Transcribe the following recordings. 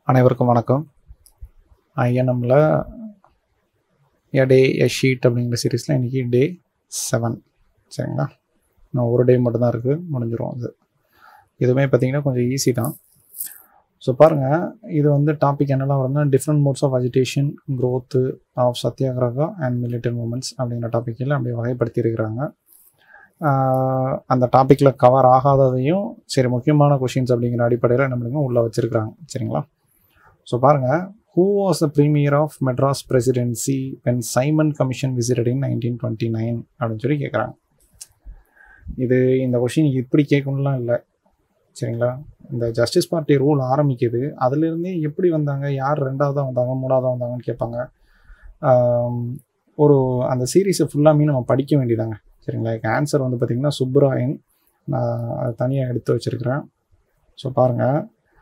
அனைவருக்கும் வணக்கம் ஐஎன்எம்மில் எ டே எ ஷீட் அப்படிங்கிற சீரீஸில் இன்றைக்கி டே செவன் சரிங்களா இன்னும் ஒரு டே மட்டும்தான் இருக்குது முடிஞ்சிரும் அது இதுவுமே பார்த்தீங்கன்னா கொஞ்சம் ஈஸி தான் ஸோ பாருங்கள் இது வந்து டாபிக் என்னெல்லாம் வரும்னா different modes of agitation growth of Satyagraha and military movements அப்படிங்கிற டாப்பிக்கில் அப்படியே வகைப்படுத்தியிருக்கிறாங்க ஆஹ் அந்த டாப்பிக்கில் கவர் ஆகாததையும் சரி முக்கியமான கொஷின்ஸ் அப்படிங்கிற அடிப்படையில் என்ன பண்ணுங்க உள்ளே வச்சுருக்கிறாங்க சரிங்களா ஸோ பாருங்கள் who was the premier of Madras presidency when Simon commission visited in nineteen twenty nine அப்படின்னு சொல்லி கேட்குறாங்க இது இந்த கொஷின் இப்படி கேட்கணும்லாம் இல்லை சரிங்களா இந்த ஜஸ்டிஸ் பார்ட்டி ரூல் ஆரம்பிக்குது அதுலேருந்தே எப்படி வந்தாங்க யார் ரெண்டாவதாக வந்தாங்க மூணாவதாக வந்தாங்கன்னு கேட்பாங்க ஆம், ஒரு அந்த சீரீஸை ஃபுல்லாமே நம்ம படிக்க வேண்டியதாங்க சரிங்களா இதுக்கு ஆன்சர் வந்து பார்த்திங்கன்னா சுப்புராயன் நான் அதை தனியாக எடுத்து வச்சுருக்கிறேன் ஸோ பாருங்கள்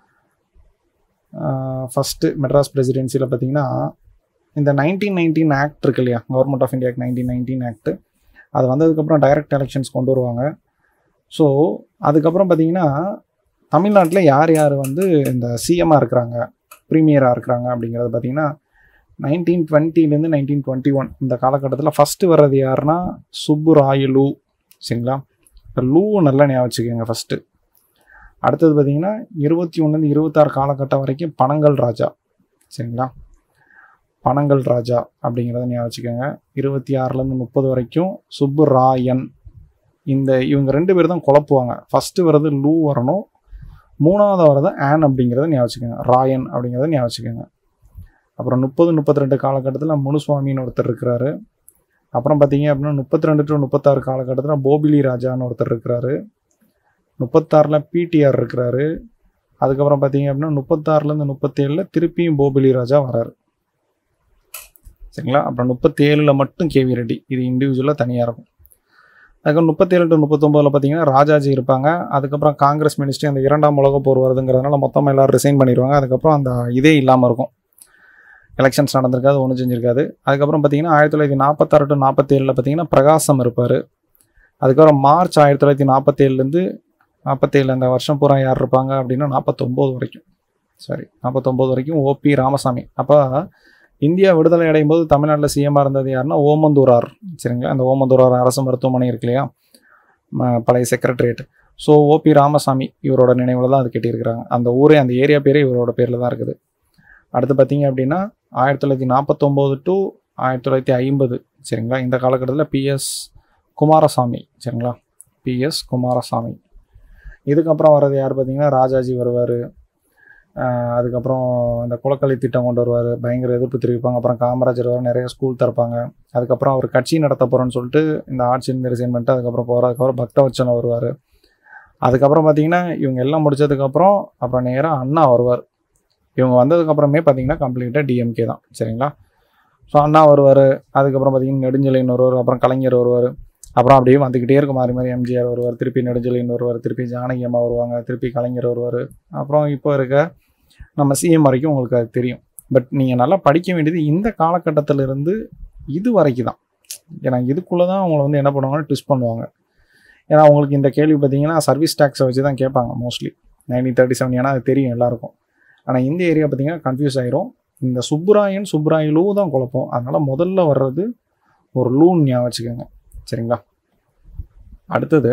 ஃபஸ்ட்டு மெட்ராஸ் பிரசிடென்சியில் பார்த்தீங்கன்னா இந்த நைன்டீன் நைன்டீன் ஆக்ட் இருக்கு இல்லையா கவர்மெண்ட் ஆஃப் இந்தியாக்கு நைன்டீன் நைன்டீன் ஆக்ட் அது வந்ததுக்கப்புறம் டைரக்ட் எலெக்ஷன்ஸ் கொண்டு வருவாங்க ஸோ அதுக்கப்புறம் பார்த்தீங்கன்னா தமிழ்நாட்டில் யார் யார் வந்து இந்த சிஎம்மாக இருக்கிறாங்க ப்ரீமியராக இருக்கிறாங்க அப்படிங்கிறது பார்த்தீங்கன்னா நைன்டீன் டுவெண்ட்டிலேருந்து நைன்டீன் டுவெண்ட்டி ஒன் இந்த காலகட்டத்தில் ஃபஸ்ட்டு வர்றது யாருன்னா சுப்புராயலு சரிங்களா இந்த லூ நல்லா ஞாபகம் வச்சுக்கோங்க ஃபஸ்ட்டு அடுத்தது பார்த்தீங்கன்னா இருபத்தி ஒன்றுலேருந்து இருபத்தாறு காலகட்டம் வரைக்கும் பனங்கல் ராஜா சரிங்களா பனங்கல் ராஜா அப்படிங்கிறத ஞாபகம் வச்சுக்கோங்க இருபத்தி ஆறுலேருந்து முப்பது வரைக்கும் சுப்புராயன் இந்த இவங்க ரெண்டு பேர் தான் குழப்புவாங்க ஃபஸ்ட்டு வர்றது லூ வரணும் மூணாவது வர்றது ஆன் அப்படிங்கிறத ஞாபகம் வச்சுக்கோங்க ராயன் அப்படிங்கிறத ஞாபகம் வச்சுக்கோங்க அப்புறம் முப்பது முப்பத்தி ரெண்டு காலகட்டத்தில் முனுசுவாமின்னு ஒருத்தர் இருக்கிறாரு அப்புறம் பார்த்தீங்க அப்படின்னா முப்பத்தி ரெண்டு டு முப்பத்தாறு காலகட்டத்தில் போபிலி ராஜான்னு ஒருத்தர் இருக்கிறாரு முப்பத்தாறில் பிடிஆர் இருக்கிறாரு அதுக்கப்புறம் பார்த்தீங்க அப்படின்னா முப்பத்தாறுலேருந்து முப்பத்தேழில் திருப்பியும் போபிலி ராஜா வராரு சரிங்களா அப்புறம் முப்பத்தேழில் மட்டும் கேவி ரெட்டி இது இண்டிவிஜுவலாக தனியாக இருக்கும் அதுக்கப்புறம் முப்பத்தேழு டு முப்பத்தொம்போதில் பார்த்தீங்கன்னா ராஜாஜி இருப்பாங்க அதுக்கப்புறம் காங்கிரஸ் மினிஸ்ட்ரி அந்த இரண்டாம் உலக போர் வருதுங்கிறதுனால மொத்தமாக எல்லோரும் ரிசைன் பண்ணிடுவாங்க அதுக்கப்புறம் அந்த இதே இல்லாமல் இருக்கும் எலெக்ஷன்ஸ் நடந்திருக்காது ஒன்றும் செஞ்சிருக்காது அதுக்கப்புறம் பார்த்தீங்கன்னா ஆயிரத்தி தொள்ளாயிரத்தி நாற்பத்தாறு டு நாற்பத்தேழில் பார்த்தீங்கன்னா பிரகாசம் இருப்பார் அதுக்கப்புறம் மார்ச் ஆயிரத்தி தொள்ளாயிரத்தி நாற்பத்தேழுலேருந்து நாற்பத்தேழு அந்த வருஷம் பூரா யார் இருப்பாங்க அப்படின்னா நாற்பத்தொம்போது வரைக்கும் சாரி நாற்பத்தொம்போது வரைக்கும் ஓபி ராமசாமி அப்போ இந்தியா விடுதலை அடையும் போது தமிழ்நாட்டில் சிஎம்மாக இருந்தது யாருன்னா ஓமந்தூரார் சரிங்களா அந்த ஓமந்தூரார் அரசு மருத்துவமனை இருக்கு இல்லையா ம- பழைய செக்ரட்டரியேட் ஸோ ஓபி ராமசாமி இவரோட நினைவில் தான் அது கட்டியிருக்கிறாங்க அந்த ஊரே அந்த ஏரியா பேரே இவரோட பேரில் தான் இருக்குது அடுத்து பார்த்தீங்க அப்படின்னா ஆயிரத்தி தொள்ளாயிரத்தி நாற்பத்தொம்போது டு ஆயிரத்தி தொள்ளாயிரத்தி ஐம்பது சரிங்களா இந்த காலகட்டத்தில் பிஎஸ் குமாரசாமி சரிங்களா பிஎஸ் குமாரசாமி இதுக்கப்புறம் வர்றது யார் பார்த்தீங்கன்னா ராஜாஜி வருவார் அதுக்கப்புறம் இந்த குளக்கலை திட்டம் கொண்டு வருவார் பயங்கர எதிர்ப்பு தெரிவிப்பாங்க அப்புறம் காமராஜர் வர நிறைய ஸ்கூல் திறப்பாங்க அதுக்கப்புறம் அவர் கட்சி நடத்த போகிறோன்னு சொல்லிட்டு இந்த ஆட்சியிலிருந்து ரிசைன் பண்ணிட்டு அதுக்கப்புறம் போகிறார் அதுக்கப்புறம் பக்தவச்சன் வருவார் அதுக்கப்புறம் பார்த்தீங்கன்னா இவங்க எல்லாம் முடிச்சதுக்கப்புறம் அப்புறம் நேராக அண்ணா வருவார் இவங்க வந்ததுக்கப்புறமே பார்த்தீங்கன்னா கம்ப்ளீட்டாக டிஎம்கே தான் சரிங்களா ஸோ அண்ணா வருவார் அதுக்கப்புறம் பார்த்தீங்கன்னா நெடுஞ்செழியன் வருவார் அப்புறம் கலைஞர் வருவார் அப்புறம் அப்படியே வந்துக்கிட்டே இருக்கும் மாறி மாறி எம்ஜிஆர் வருவார் திருப்பி நெடுஞ்செழியன் வருவார் திருப்பி ஜானகி அம்மா வருவாங்க திருப்பி கலைஞர் வருவார் அப்புறம் இப்போ இருக்க நம்ம சிஎம் வரைக்கும் உங்களுக்கு அது தெரியும் பட் நீங்கள் நல்லா படிக்க வேண்டியது இந்த காலகட்டத்துல இருந்து இது வரைக்கும் தான் ஏன்னா இதுக்குள்ளே தான் அவங்கள வந்து என்ன பண்ணுவாங்கன்னா ட்விஸ்ட் பண்ணுவாங்க ஏன்னா உங்களுக்கு இந்த கேள்வி பார்த்தீங்கன்னா சர்வீஸ் டேக்ஸை வச்சு தான் கேட்பாங்க மோஸ்ட்லி நைன்டீன் தேர்ட்டி செவன் ஏன்னா அது தெரியும் எல்லாருக்கும் ஆனால் இந்த ஏரியா பார்த்தீங்கன்னா கன்ஃபியூஸ் ஆயிரும் இந்த சுப்புராயன் சுப்புராயலூ தான் குழப்பம் அதனால் முதல்ல வர்றது ஒரு லூன் ஞாபகம் வச்சுக்கோங்க சரிங்களா அடுத்தது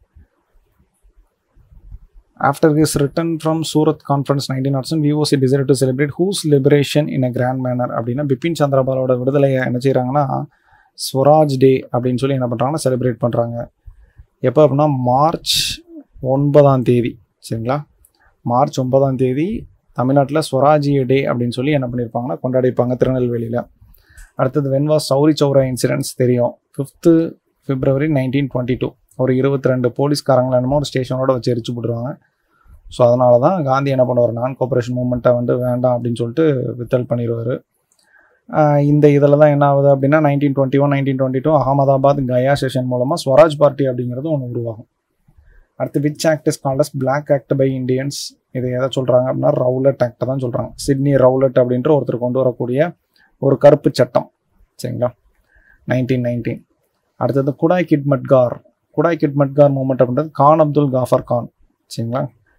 after his return from Surat conference nineteen naught seven VOC decide to celebrate whose liberation in a grand manner அப்படின்னா பிபின் சந்திரபாலோட விடுதலையை என்ன செய்கிறாங்கன்னா ஸ்வராஜ் டே அப்படின்னு சொல்லி என்ன பண்ணுறாங்கன்னா செலிப்ரேட் பண்ணுறாங்க எப்போ அப்படின்னா மார்ச் ஒன்பதாம் தேதி சரிங்களா மார்ச் ஒன்பதாம் தேதி தமிழ்நாட்டில் ஸ்வராஜ்ய டே அப்படின்னு சொல்லி என்ன பண்ணியிருப்பாங்கன்னா கொண்டாடிப்பாங்க திருநெல்வேலியில் அடுத்தது வென்வா சௌரி சௌரா இன்சிடென்ட்ஸ் தெரியும் fifth February nineteen twenty two ஒரு இருபத்தி ரெண்டு போலீஸ்காரங்களை என்னமோ ஒரு ஸ்டேஷனோட வச்சு எரிச்சு போட்டுருவாங்க ஸோ அதனால தான் காந்தி என்ன பண்ணுவார் நான் கோஆப்ரேஷன் மூவ்மெண்ட்டை வந்து வேண்டாம் அப்படின்னு சொல்லிட்டு வித்தல் பண்ணிடுவார் இந்த இதில் தான் என்ன ஆகுது அப்படின்னா nineteen twenty one nineteen twenty two Ahmedabad Gaya session மூலமாக ஸ்வராஜ் பார்ட்டி அப்படிங்கிறது ஒன்று உருவாகும் அடுத்து which act is called as black act by Indians இது எதை சொல்கிறாங்க அப்படின்னா ரவுலட் ஆக்டை தான் சொல்கிறாங்க சிட்னி ரவுலட் அப்படின்ற ஒருத்தர் கொண்டு வரக்கூடிய ஒரு கருப்பு சட்டம் சரிங்களா நைன்டீன் நைன்டீன் அடுத்தது Khudai Khidmatgar Khudai Khidmatgar movement அப்படின்றது கான் அப்துல் காஃபர் கான் சரிங்களா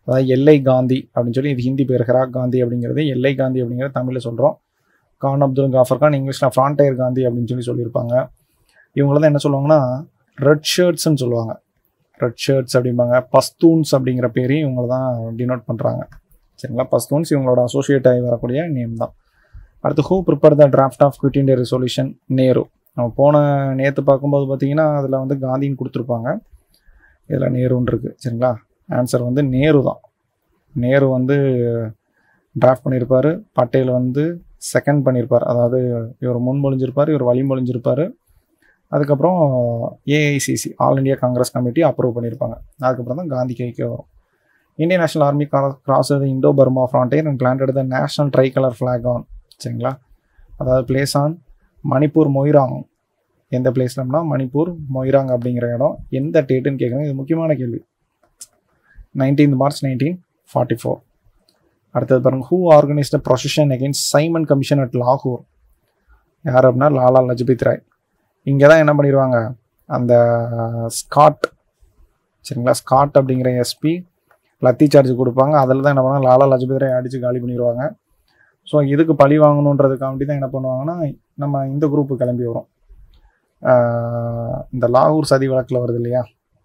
அதாவது எல்லை காந்தி அப்படின்னு சொல்லி இது ஹிந்தி பேர் ஹெராக் காந்தி அப்படிங்கிறது எல்லை காந்தி அப்படிங்கிறது தமிழில் சொல்கிறோம் கான் அப்துல் காஃபர் கான் இங்கிலீஷில் ஃப்ரான்டையர் காந்தி அப்படின்னு சொல்லி சொல்லியிருப்பாங்க இவங்கள தான் என்ன சொல்லுவாங்கன்னா ரெட் ஷர்ட்ஸ்ன்னு சொல்லுவாங்க ரெட் ஷர்ட்ஸ் அப்படிம்பாங்க பஸ்தூன்ஸ் அப்படிங்கிற பேரையும் இவங்கள தான் டினோட் பண்ணுறாங்க சரிங்களா பஸ்தூன்ஸ் இவங்களோட அசோசியேட் ஆகி வரக்கூடிய நேம் தான் அடுத்து who prepare the draft of quit India resolution Nehru நம்ம போன நேற்று பார்க்கும்போது பார்த்தீங்கன்னா அதில் வந்து காந்தின்னு கொடுத்துருப்பாங்க இதில் நேருன்னு இருக்குது சரிங்களா ஆன்சர் வந்து நேரு தான் நேரு வந்து டிராஃப்ட் பண்ணியிருப்பார் பட்டேல் வந்து செகண்ட் பண்ணியிருப்பார் அதாவது இவர் முன்மொழிஞ்சிருப்பார் இவர் வழிமொழிஞ்சிருப்பார் அதுக்கப்புறம் AICC all India congress committee approve பண்ணியிருப்பாங்க அதுக்கப்புறம் தான் காந்தி கைக்கு வரும் Indian national army cross Indo Burma frontier and plant the national tricolour flag on சரிங்களா அதாவது பிளேஸ் ஆன் மணிப்பூர் மொய்ராங் எந்த பிளேஸ்லம்னா மணிப்பூர் மொய்ராங் அப்படிங்கிற இடம் எந்த டேட்டுன்னு கேட்குறாங்க இது முக்கியமான கேள்வி nineteenth March nineteen forty four அடுத்தது பாருங்க who organised procession against Simon commission at லாகூர் யார் அப்படின்னா லாலா லஜபத் ராய் இங்கே தான் என்ன பண்ணிடுவாங்க அந்த ஸ்காட் சரிங்களா ஸ்காட் அப்படிங்கிற எஸ்பி லத்தி சார்ஜ் கொடுப்பாங்க அதில் தான் என்ன பண்ணுவாங்க லாலா லஜபத் ராய் அடித்து காலி பண்ணிடுவாங்க ஸோ இதுக்கு பழி வாங்கணுன்றதுக்காண்டி தான் என்ன பண்ணுவாங்கன்னா நம்ம இந்த குரூப்பு கிளம்பி வரும் ஆஹ் இந்த லாகூர் சதி வழக்கில் வருது இல்லையா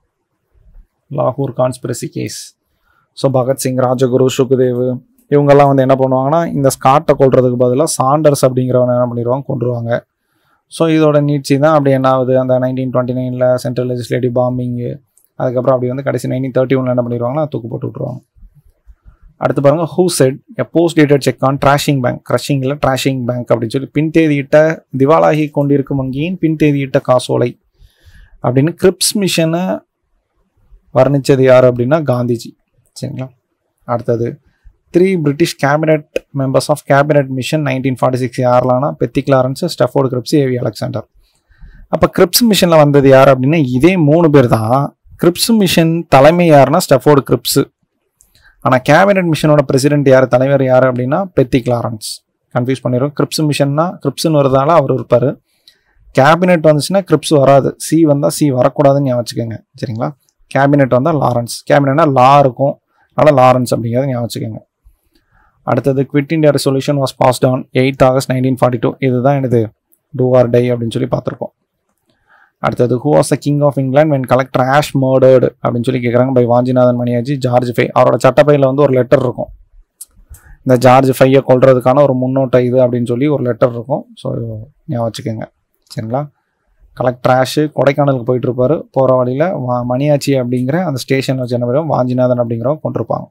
லாகூர் conspiracy case so Bhagat Singh Rajguru Sukhdev இவங்கெல்லாம் வந்து என்ன பண்ணுவாங்கன்னா இந்த ஸ்காட்டை கொள்றதுக்கு பதிலாக சாண்டர்ஸ் அப்படிங்கிறவனை என்ன பண்ணிடுவாங்க கொண்டுருவாங்க ஸோ இதோட நீட்சி தான் அப்படி என்ன ஆகுது அந்த நைன்டீன் டுவெண்ட்டி நைனில் சென்ட்ரல் லெஜிஸ்லேட்டிவ் பாம்பிங்கு அதுக்கப்புறம் அப்படி வந்து கடைசி நைன்டீன் தேர்ட்டி ஒன்ல என்ன பண்ணிடுவாங்கன்னா தூக்கு போட்டு விட்ருவாங்க அடுத்து பாருங்க who set a post dated cheque on crashing bank க்ரஷிங்கில் ட்ராஷிங் பேங்க் அப்படின்னு சொல்லி பின்தேதியிட்ட திவாலாகி கொண்டிருக்கும் வங்கியின் பின்தேதியிட்ட காசோலை அப்படின்னு கிரிப்ஸ் மிஷனை வர்ணித்தது யார் அப்படின்னா காந்திஜி சரிங்களா அடுத்தது three British cabinet members of cabinet mission nineteen forty six யாரெல்லாம்னா Pethick Lawrence Stafford Cripps AV Alexander அப்போ கிரிப்ஸ் மிஷனில் வந்தது யார் அப்படின்னா இதே மூணு பேர் தான் கிரிப்ஸ் மிஷன் தலைமை யாருன்னா ஸ்டெஃபோர்டு கிரிப்ஸ் ஆனால் கேபினட் மிஷனோட பிரசிடென்ட் யார் தலைவர் யார் அப்படின்னா பெத்தி கிளாரன்ஸ் கன்ஃபியூஸ் பண்ணிடுவோம் கிரிப்ஸ் மிஷன்னா கிரிப்ஸ்னு வரதால அவர் இருப்பார் கேபினெட் வந்துச்சுன்னா கிரிப்ஸ் வராது சி வந்தால் சி வரக்கூடாதுன்னு ஞாபகம் வச்சுக்கோங்க சரிங்களா கேபினெட் வந்தால் லாரன்ஸ் கேபினெட்னா லா இருக்கும் அதனால் லாரன்ஸ் அப்படிங்கிறத ஞாபகம் வச்சுக்கோங்க அடுத்தது quit India resolution was passed on eight August nineteen forty two இதுதான் எனது டூ ஆர் டை அப்படின்னு சொல்லி பார்த்துருப்போம் அடுத்தது who was the king of England when collector Ash murdered அப்படின்னு சொல்லி கேட்குறாங்க by Vanchinathan Maniyachi George five அவரோட சட்டப்பையில் வந்து ஒரு லெட்டர் இருக்கும் இந்த ஜார்ஜ் ஃபையை கொள்றதுக்கான ஒரு முன்னோட்ட இது அப்படின்னு சொல்லி ஒரு லெட்டர் இருக்கும் ஸோ ஞாபகம் வச்சுக்கோங்க சரிங்களா கலெக்டர் ஆஷு கொடைக்கானலுக்கு போயிட்டு இருப்பாரு போகிற வழியில் வா மணியாச்சி அப்படிங்கிற அந்த ஸ்டேஷன் வச்சு என்ன பேரும் வாஞ்சிநாதன் அப்படிங்கிறவங்க கொண்டிருப்பாங்க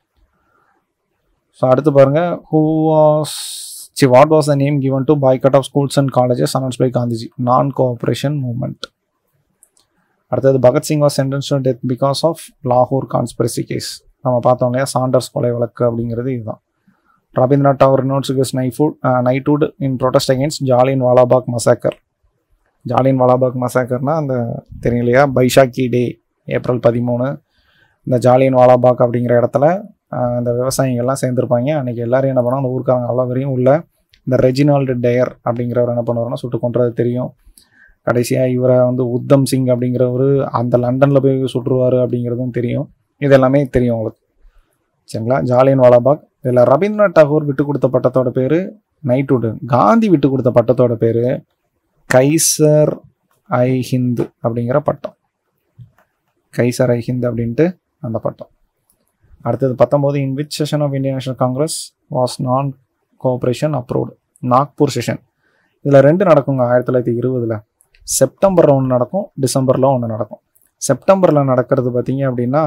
ஸோ அடுத்து பாருங்க who was she what was the name given to boycott of schools and colleges announced by Gandhiji non cooperation movement அடுத்தது Bhagat Singh was sentence to death because of லாகூர் கான்ஸ்பிரசி கேஸ் நம்ம பார்த்தோம் இல்லையா சாண்டர்ஸ் கொலை வழக்கு அப்படிங்கிறது இதுதான் Rabindranath Tagore notes his knighthood knighthood in protest against Jallianwala Bagh massacre Jallianwala Bagh மசாக்கர்னா அந்த தெரியும் இல்லையா பைஷாக்கி டே ஏப்ரல் பதிமூணு இந்த ஜாலியன் வாலாபாக் அப்படிங்கிற இடத்துல ஆஹ், இந்த விவசாயிகள்லாம் சேர்ந்துருப்பாங்க அன்றைக்கி எல்லாரும் என்ன பண்ணாங்க அந்த ஊருக்காரங்க அவ்வளோ வரையும் உள்ள இந்த ரெஜினால்டு டயர் அப்படிங்கிறவர் என்ன பண்ணுவாருன்னா சுட்டு கொன்றது தெரியும் கடைசியாக இவரை வந்து உத்தம் சிங் அப்படிங்கிறவர் அந்த லண்டனில் போய் சுட்டுருவார் அப்படிங்கிறதும் தெரியும் இது எல்லாமே தெரியும் உங்களுக்கு சரிங்களா ஜாலியன் வாலாபாக் இதில் ரவீந்திரநாத் டாகூர் விட்டு கொடுத்த பட்டத்தோட பேர் நைட்வுட் காந்தி விட்டு கொடுத்த பட்டத்தோட பேர் கைசர் ஐ ஹிந்த் அப்படிங்கிற பட்டம் கைசர் ஐ ஹிந்த் அப்படின்ட்டு அந்த பட்டம் அடுத்தது பத்தொம்போது in which session of Indian National Congress was non cooperation approved Nagpur session இதில் ரெண்டு நடக்குங்க ஆயிரத்தி தொள்ளாயிரத்தி இருபதில் செப்டம்பரில் ஒன்று நடக்கும் டிசம்பரில் ஒன்று நடக்கும் செப்டம்பரில் நடக்கிறது பார்த்தீங்க அப்படின்னா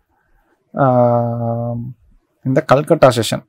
ஆஹ், இந்த கல்கட்டா செஷன்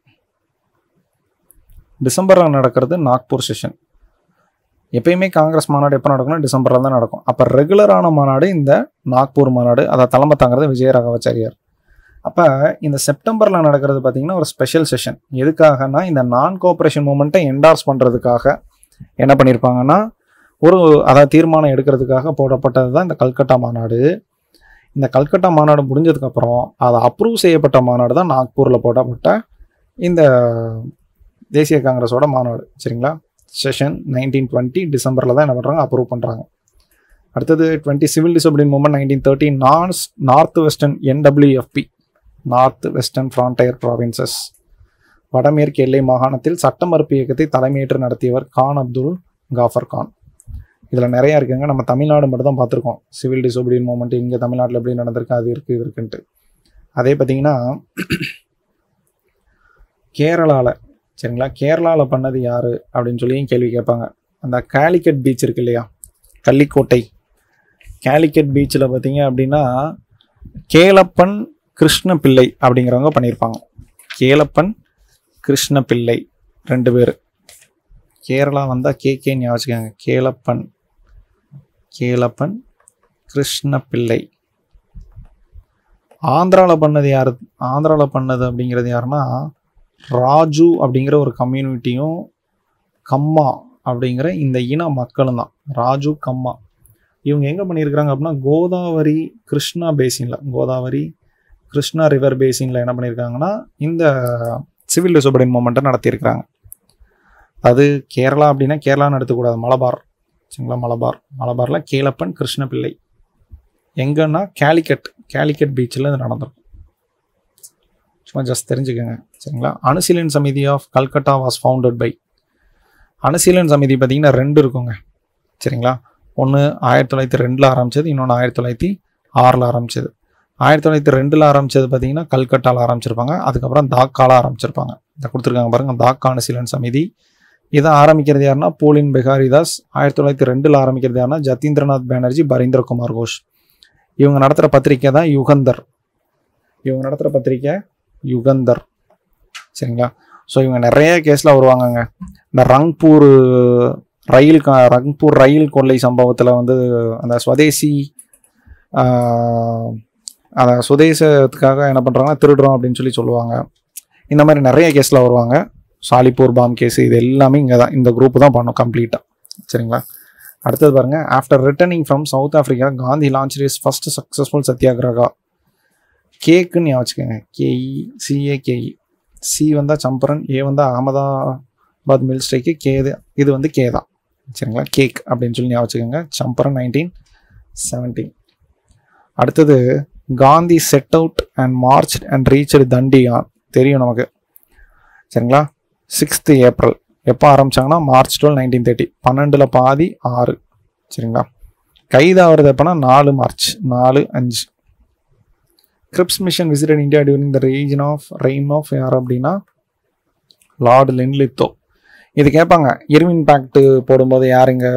டிசம்பரில் நடக்கிறது நாக்பூர் செஷன் எப்பயுமே காங்கிரஸ் மாநாடு எப்போ நடக்கும்னா டிசம்பரில் தான் நடக்கும் அப்போ ரெகுலரான மாநாடு இந்த நாக்பூர் மாநாடு அதை தலைமை தாங்கிறது விஜய ராகவாச்சாரியார் அப்போ இந்த செப்டம்பரில் நடக்கிறது பார்த்தீங்கன்னா ஒரு ஸ்பெஷல் செஷன் எதுக்காகனா இந்த நான் கோஆப்ரேஷன் மூமெண்ட்டை என்டார்ஸ் பண்ணுறதுக்காக என்ன பண்ணியிருப்பாங்கன்னா ஒரு அதாவது தீர்மானம் எடுக்கிறதுக்காக போடப்பட்டது தான் இந்த கல்கட்டா மாநாடு இந்த கல்கட்டா மாநாடு முடிஞ்சதுக்கப்புறம் அதை அப்ரூவ் செய்யப்பட்ட மாநாடு தான் நாக்பூரில் போடப்பட்ட இந்த தேசிய காங்கிரஸோட மாநாடு சரிங்களா செஷன் நைன்டீன் டுவெண்ட்டி டிசம்பரில் தான் என்ன பண்ணுறாங்க அப்ரூவ் பண்ணுறாங்க அடுத்தது twenty civil discipline movement nineteen thirty north north western NWFP north western frontier provinces வடமேற்கு எல்லை மாகாணத்தில் சட்ட மறுப்பு இயக்கத்தை தலைமையேற்று நடத்தியவர் கான் அப்துல் காஃபர் கான் இதில் நிறையா இருக்குங்க நம்ம தமிழ்நாடு மட்டும் தான் பார்த்துருக்கோம் சிவில் டிசோபிடியன் மூமெண்ட் இங்கே தமிழ்நாட்டில் எப்படி நடந்திருக்கு அது இருக்குது இது இருக்குன்ட்டு அதே பார்த்தீங்கன்னா கேரளாவில் சரிங்களா கேரளாவில் பண்ணது யார் அப்படின்னு சொல்லி கேள்வி கேட்பாங்க அந்த காலிக்கட் பீச் இருக்கு இல்லையா கள்ளிக்கோட்டை காலிக்கட் பீச்சில் பார்த்தீங்க அப்படின்னா கேலப்பன் கிருஷ்ணபிள்ளை அப்படிங்கிறவங்க பண்ணியிருப்பாங்க கேலப்பன் கிருஷ்ணபிள்ளை ரெண்டு பேர் கேரளா வந்தால் கே கே ஞாபகம் வச்சுக்கோங்க கேலப்பன் கேலப்பன் கிருஷ்ணபிள்ளை ஆந்திராவில் பண்ணது யார் ஆந்திராவில் பண்ணது அப்படிங்கிறது யாருன்னா ராஜு அப்படிங்கிற ஒரு கம்யூனிட்டியும் கம்மா அப்படிங்கிற இந்த இன மக்களும் தான் ராஜு கம்மா இவங்க எங்கே பண்ணியிருக்கிறாங்க அப்படின்னா கோதாவரி கிருஷ்ணா பேசினில் கோதாவரி கிருஷ்ணா ரிவர் பேசினில் என்ன பண்ணியிருக்காங்கன்னா இந்த சிவில் டிசோபடின் மூமெண்ட்டை நடத்தியிருக்கிறாங்க அது கேரளா அப்படின்னா கேரளான்னு எடுத்துக்கூடாது மலபார் சரிங்களா மலபார் மலபாரில் கேலப்பன் கிருஷ்ணபிள்ளை எங்கன்னா கேலிக்கட் கேலிக்கட் பீச்சில் இது நடந்திருக்கும் சும்மா ஜஸ்ட் தெரிஞ்சுக்கோங்க சரிங்களா Anushilan Samiti of Calcutta was founded by Anushilan Samiti பார்த்தீங்கன்னா ரெண்டு இருக்குங்க சரிங்களா ஒன்று ஆயிரத்தி தொள்ளாயிரத்தி ரெண்டில் ஆரம்பிச்சது இன்னொன்று ஆயிரத்தி தொள்ளாயிரத்தி ஆறில் ஆரம்பிச்சது ஆயிரத்தி தொள்ளாயிரத்தி ரெண்டில் ஆரம்பிச்சது பார்த்தீங்கன்னா கல்கட்டாவில் ஆரம்பிச்சிருப்பாங்க அதுக்கப்புறம் தாக்கால ஆரம்பிச்சிருப்பாங்க இதை கொடுத்துருக்காங்க பாருங்க தாக்கா அனுசீலன் சமிதி இதை ஆரம்பிக்கிறது யாருன்னா போலின் பெகாரிதாஸ் ஆயிரத்தி தொள்ளாயிரத்தி ரெண்டில் ஆரம்பிக்கிறது யாருன்னா ஜதீந்திரநாத் பானர்ஜி பரீந்திர குமார் கோஷ் இவங்க நடத்துகிற பத்திரிக்கை தான் யுகந்தர் இவங்க நடத்துகிற பத்திரிக்கை யுகந்தர் சரிங்களா ஸோ இவங்க நிறைய கேஸில் வருவாங்கங்க இந்த ரங்பூர் ரயில் க- ரங்பூர் ரயில் கொள்ளை சம்பவத்தில் வந்து அந்த ஸ்வதேசி ஆஹ், அந்த சுதேசத்துக்காக என்ன பண்ணுறாங்கன்னா திருடுறோம் அப்படின்னு சொல்லி சொல்லுவாங்க இந்த மாதிரி நிறைய கேஸில் வருவாங்க சாலிப்பூர் பாம் கேஸ் இது எல்லாமே இங்கே தான் இந்த குரூப் தான் பண்ணும் கம்ப்ளீட்டாக சரிங்களா அடுத்தது பாருங்க after returning from South Africa Gandhi launched his first successful satyagraha கேக்குன்னு ஞாபகம் வச்சுக்கோங்க கேஇ சிஏகேஇ சி வந்தால் சம்பரன் ஏ வந்தால் அகமதாபாத் மில் ஸ்ட்ரைக்கு கே இது இது வந்து கே தான் சரிங்களா கேக் அப்படின்னு சொல்லி ஞாபகம் வச்சுக்கோங்க சம்பரன் நைன்டீன் செவன்டீன் அடுத்தது Gandhi set out and march and reach தண்டியான் தெரியும் நமக்கு சரிங்களா சிக்ஸ்த்து ஏப்ரல் எப்போ ஆரம்பிச்சாங்கன்னா மார்ச் டுவெல் நைன்டீன் தேர்ட்டி பன்னெண்டில் பாதி ஆறு சரிங்களா கைதாகிறது எப்போனா நாலு மார்ச் நாலு அஞ்சு Cripps mission visited India during the region of reign of யார் அப்படின்னா லார்டு லென்லித்தோ இது கேட்பாங்க இருவின் பேக்ட் போடும்போது யார் இங்கே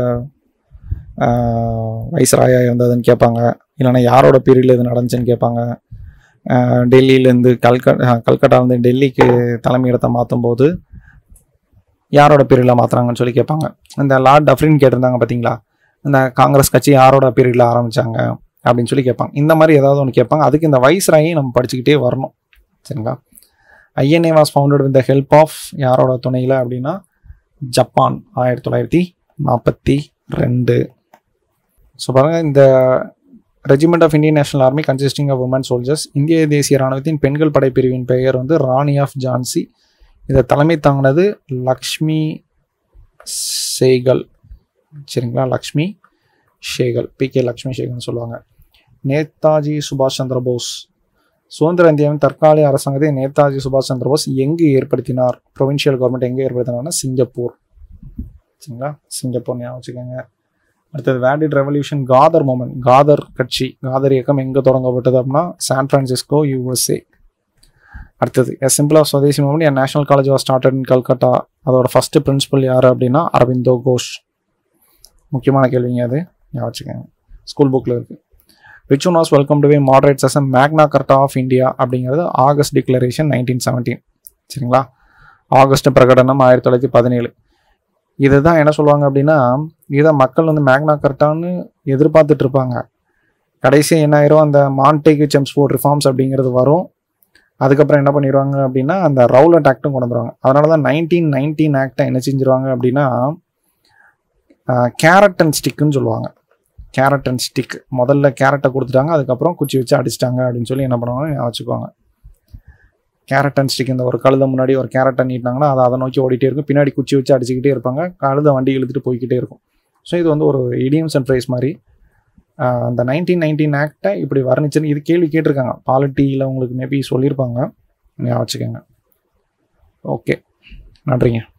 வைஸ்ராயா இருந்ததுன்னு கேட்பாங்க இல்லைன்னா யாரோட பீரியடில் இது நடந்துச்சுன்னு கேட்பாங்க ஆஹ் டெல்லியிலேருந்து கல்கட்டா கல்கட்டாலேருந்து டெல்லிக்கு தலைமையிடத்தை மாற்றும் போது யாரோட பீரியடில் மாற்றுறாங்கன்னு சொல்லி கேட்பாங்க இந்த லார்ட் டஃப்ரின் கேட்டிருந்தாங்க பார்த்தீங்களா இந்த காங்கிரஸ் கட்சி யாரோட பீரியடில் ஆரம்பிச்சாங்க அப்படின்னு சொல்லி கேட்பாங்க இந்த மாதிரி ஏதாவது ஒன்று கேட்பாங்க அதுக்கு இந்த வைஸ்ராயை நம்ம படிச்சுக்கிட்டே வரணும் சரிங்களா INA was founded with the help of யாரோட துணையில் அப்படின்னா ஜப்பான் ஆயிரத்தி தொள்ளாயிரத்தி நாற்பத்தி ரெண்டு ஸோ பாருங்க இந்த regiment of Indian national army consisting of woman soldiers இந்திய தேசிய ராணுவத்தின் பெண்கள் படைப்பிரிவின் பெயர் வந்து ராணி ஆஃப் ஜான்சி இதை தலைமை தாங்கினது லக்ஷ்மி சேகல் சரிங்களா லக்ஷ்மி ஷேகல் பி கே லக்ஷ்மி ஷேகல்னு சொல்லுவாங்க நேதாஜி சுபாஷ் சந்திர போஸ் சுதந்திர இந்தியாவின் தற்காலிக அரசாங்கத்தை நேதாஜி சுபாஷ் சந்திர போஸ் எங்கு ஏற்படுத்தினார் ப்ரொவின்ஷியல் கவர்மெண்ட் எங்கே ஏற்படுத்தினார்னா சிங்கப்பூர் சரிங்களா சிங்கப்பூர் ஞாபகம் வச்சுக்கோங்க அடுத்தது valid revolution Ghadar movement Ghadar கட்சி காதர் இயக்கம் எங்கே தொடங்கப்பட்டது அப்படின்னா சான் பிரான்சிஸ்கோ யூஎஸ்ஏ அடுத்தது a simple of swadeshi movement an national college was started in Calcutta அதோட ஃபர்ஸ்ட் பிரின்சிபல் யார் அப்படின்னா அரவிந்தோ கோஷ் முக்கியமான கேள்விங்க அது ஞாபகம் வச்சுக்கோங்க ஸ்கூல் புக்கில் இருக்குது which one was welcome to way moderates as Magna Carta of India அப்படிங்கிறது ஆகஸ்ட் டிக்ளரேஷன் நைன்டீன் செவன்டீன் சரிங்களா ஆகஸ்ட் பிரகடனம் ஆயிரத்தி தொள்ளாயிரத்தி பதினேழு இதுதான் என்ன சொல்லுவாங்க அப்படின்னா இதை மக்கள் வந்து மேக்னா கர்ட்டான்னு எதிர்பார்த்துட்டு இருப்பாங்க கடைசியாக என்ன ஆயிரும் அந்த மான்டேக் செம்ஸ்போர்ட் ரிஃபார்ம்ஸ் அப்படிங்கிறது வரும் அதுக்கப்புறம் என்ன பண்ணிடுவாங்க அப்படின்னா அந்த ரவுலட் ஆக்டும் கொண்டு வந்துருவாங்க அதனால தான் நைன்டீன் நைன்டீன் ஆக்டை என்ன செஞ்சிருவாங்க அப்படின்னா கேரட் அண்ட் ஸ்டிக்குன்னு சொல்லுவாங்க கேரட் அண்ட் ஸ்டிக் முதல்ல கேரட்டை கொடுத்துட்டாங்க அதுக்கப்புறம் குச்சி வச்சு அடிச்சிட்டாங்க அப்படின்னு சொல்லி என்ன பண்ணுவாங்க ஞாபகம் வச்சுக்குவாங்க கேரட் அண்ட் ஸ்டிக் இந்த ஒரு கழுதை முன்னாடி ஒரு கேரட்டை நீட்டினாங்கன்னா அதை அதை நோக்கி ஓடிட்டே இருக்கும் பின்னாடி குச்சி வச்சு அடிச்சுக்கிட்டே இருப்பாங்க கழுதை வண்டி இழுத்துட்டு போய்க்கிட்டே இருக்கும் ஸோ இது வந்து ஒரு இடியம்ஸ் அண்ட் ப்ரைஸ் மாதிரி ஆஹ் அந்த நைன்டீன் நைன்டீன் ஆக்டை இப்படி வர்ணிச்சுன்னு இது கேள்வி கேட்டிருக்காங்க பாலிட்டியில் உங்களுக்கு மேபி சொல்லியிருப்பாங்க ஞாபகம் வச்சுக்கோங்க ஓகே நன்றிங்க